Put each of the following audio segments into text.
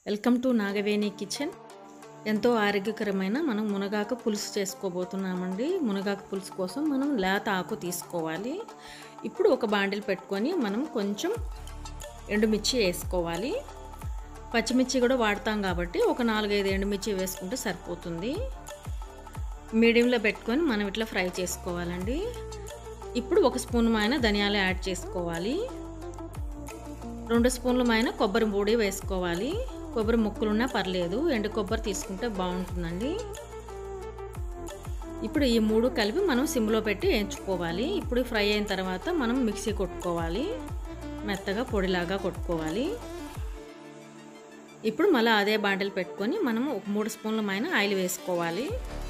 welcome to Nagaveni kitchen ఎంతో ఆరోగ్యకరమైన మనం మునగాకు పులుసు చేసుకోబోతున్నామండి మునగాకు పులుసు కోసం మనం లేత ఆకు తీసుకోవాలి ఇప్పుడు ఒక బాండిల్ పెట్టుకొని మనం కొంచెం ఎండుమిర్చి వేసుకోవాలి పచ్చిమిర్చి కూడా వాడతాం కాబట్టి ఒక నాలుగైదు ఎండుమిర్చి వేసుకుంటే సరిపోతుంది మీడియంలో పెట్టుకొని మనం ఇట్లా ఫ్రై చేసుకోవాలండి ఇప్పుడు ఒక స్పూన్ మైన ధనియాలు యాడ్ చేసుకోవాలి రెండు స్పూన్ల మైన కొబ్బరి పొడి వేసుకోవాలి కొబ్బరి ముక్కలున్నా పర్లేదు ఎండు కొబ్బరి తీసుకుంటే బాగుంటుందండి ఇప్పుడు ఈ మూడు కలిపి మనం సిమ్లో పెట్టి వేయించుకోవాలి ఇప్పుడు ఫ్రై అయిన తర్వాత మనం మిక్సీ కొట్టుకోవాలి మెత్తగా పొడిలాగా కొట్టుకోవాలి ఇప్పుడు మళ్ళీ అదే బాండలు పెట్టుకొని మనం ఒక మూడు స్పూన్ల మైన ఆయిల్ వేసుకోవాలి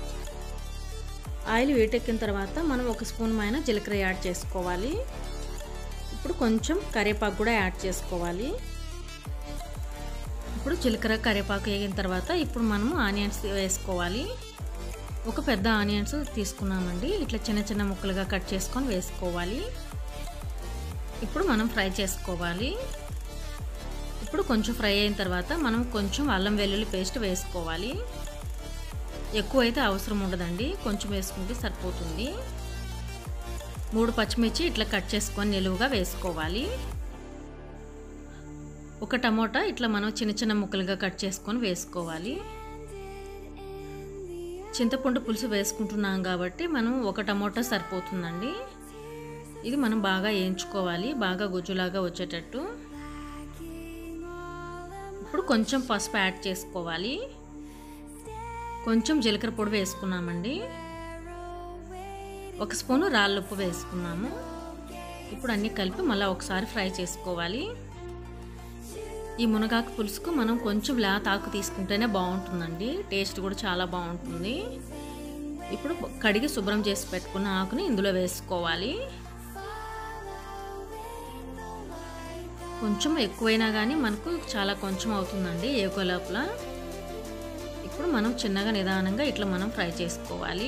ఆయిల్ వేటెక్కిన తర్వాత మనం ఒక స్పూన్ మైన జీలకర్ర యాడ్ చేసుకోవాలి ఇప్పుడు కొంచెం కరివేపాకు కూడా యాడ్ చేసుకోవాలి ఇప్పుడు జీలకర్ర కరివేపాకు వేగిన తర్వాత ఇప్పుడు మనము ఆనియన్స్ వేసుకోవాలి ఒక పెద్ద ఆనియన్స్ తీసుకున్నామండి ఇట్లా చిన్న చిన్న ముక్కలుగా కట్ చేసుకొని వేసుకోవాలి ఇప్పుడు మనం ఫ్రై చేసుకోవాలి ఇప్పుడు కొంచెం ఫ్రై అయిన తర్వాత మనం కొంచెం అల్లం వెల్లుల్లి పేస్ట్ వేసుకోవాలి ఎక్కువ అయితే అవసరం ఉండదండి కొంచెం వేసుకుంటే సరిపోతుంది మూడు పచ్చిమిర్చి ఇట్లా కట్ చేసుకొని నిలువుగా వేసుకోవాలి ఒక టమోటా ఇట్లా మనం చిన్న చిన్న ముక్కలుగా కట్ చేసుకొని వేసుకోవాలి చింతపండు పులుసు వేసుకుంటున్నాం కాబట్టి మనం ఒక టమోటా సరిపోతుందండి ఇది మనం బాగా వేయించుకోవాలి బాగా గుజ్జులాగా వచ్చేటట్టు ఇప్పుడు కొంచెం పసుపు యాడ్ చేసుకోవాలి కొంచెం జీలకర్ర పొడి వేసుకున్నామండి ఒక స్పూను రాళ్ళుప్పు వేసుకున్నాము ఇప్పుడు అన్నీ కలిపి మళ్ళీ ఒకసారి ఫ్రై చేసుకోవాలి ఈ మునగాకు పులుసుకు మనం కొంచెం లేత ఆకు తీసుకుంటేనే బాగుంటుందండి టేస్ట్ కూడా చాలా బాగుంటుంది ఇప్పుడు కడిగి శుభ్రం చేసి పెట్టుకున్న ఆకుని ఇందులో వేసుకోవాలి కొంచెం ఎక్కువైనా కానీ మనకు చాలా కొంచెం అవుతుందండి ఏకో లోపల ఇప్పుడు మనం చిన్నగా నిదానంగా ఇట్లా మనం ఫ్రై చేసుకోవాలి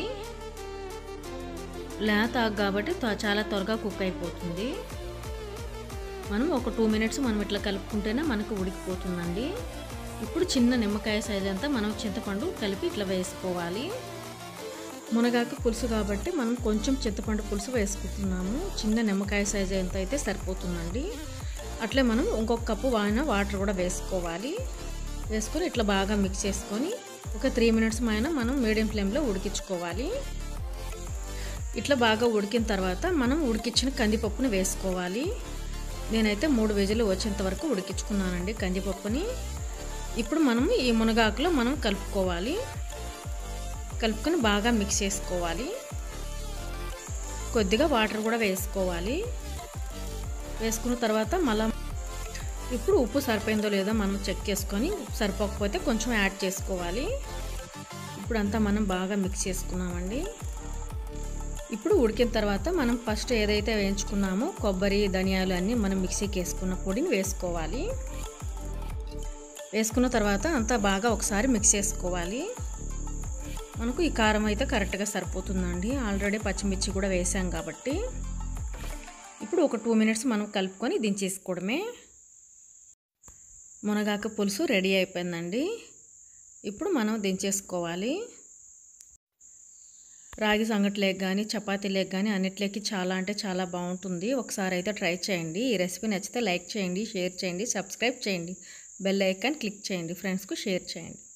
లేత ఆకు కాబట్టి చాలా త్వరగా కుక్ అయిపోతుంది మనం ఒక టూ మినిట్స్ మనం ఇట్లా కలుపుకుంటేనే మనకు ఉడికిపోతుందండి ఇప్పుడు చిన్న నిమ్మకాయ సైజ్ అంతా మనం చింతపండు కలిపి ఇట్లా వేసుకోవాలి మునగాకు పులుసు కాబట్టి మనం కొంచెం చింతపండు పులుసు వేసుకుంటున్నాము చిన్న నిమ్మకాయ సైజ్ ఎంత అయితే సరిపోతుందండి అట్లే మనం ఇంకొక కప్పు వాడిన వాటర్ కూడా వేసుకోవాలి వేసుకొని ఇట్లా బాగా మిక్స్ చేసుకొని ఒక త్రీ మినిట్స్ పైన మనం మీడియం ఫ్లేమ్లో ఉడికించుకోవాలి ఇట్లా బాగా ఉడికిన తర్వాత మనం ఉడికించిన కందిపప్పుని వేసుకోవాలి నేనైతే మూడు వెజలు వచ్చేంత వరకు ఉడికించుకున్నానండి కందిపప్పుని ఇప్పుడు మనం ఈ మునగాకులో మనం కలుపుకోవాలి కలుపుకొని బాగా మిక్స్ చేసుకోవాలి కొద్దిగా వాటర్ కూడా వేసుకోవాలి వేసుకున్న తర్వాత మళ్ళీ ఇప్పుడు ఉప్పు సరిపోయిందో లేదో మనం చెక్ చేసుకొని సరిపోకపోతే కొంచెం యాడ్ చేసుకోవాలి ఇప్పుడు అంతా మనం బాగా మిక్స్ చేసుకున్నామండి ఇప్పుడు ఉడికిన తర్వాత మనం ఫస్ట్ ఏదైతే వేయించుకున్నామో కొబ్బరి ధనియాలు అన్నీ మనం మిక్సీకి వేసుకున్న పొడిని వేసుకోవాలి వేసుకున్న తర్వాత అంతా బాగా ఒకసారి మిక్స్ చేసుకోవాలి మనకు ఈ కారం అయితే కరెక్ట్గా సరిపోతుందండి ఆల్రెడీ పచ్చిమిర్చి కూడా వేసాం కాబట్టి ఇప్పుడు ఒక టూ మినిట్స్ మనం కలుపుకొని దించేసుకోవడమే మునగాకు పులుసు రెడీ అయిపోయిందండి ఇప్పుడు మనం దించేసుకోవాలి రాగి సంగట్లేకి కానీ చపాతీలేకి కానీ అన్నిట్లేకి చాలా అంటే చాలా బాగుంటుంది ఒకసారి అయితే ట్రై చేయండి ఈ రెసిపీ నచ్చితే లైక్ చేయండి షేర్ చేయండి సబ్స్క్రైబ్ చేయండి బెల్ ఐకాన్ క్లిక్ చేయండి ఫ్రెండ్స్కు షేర్ చేయండి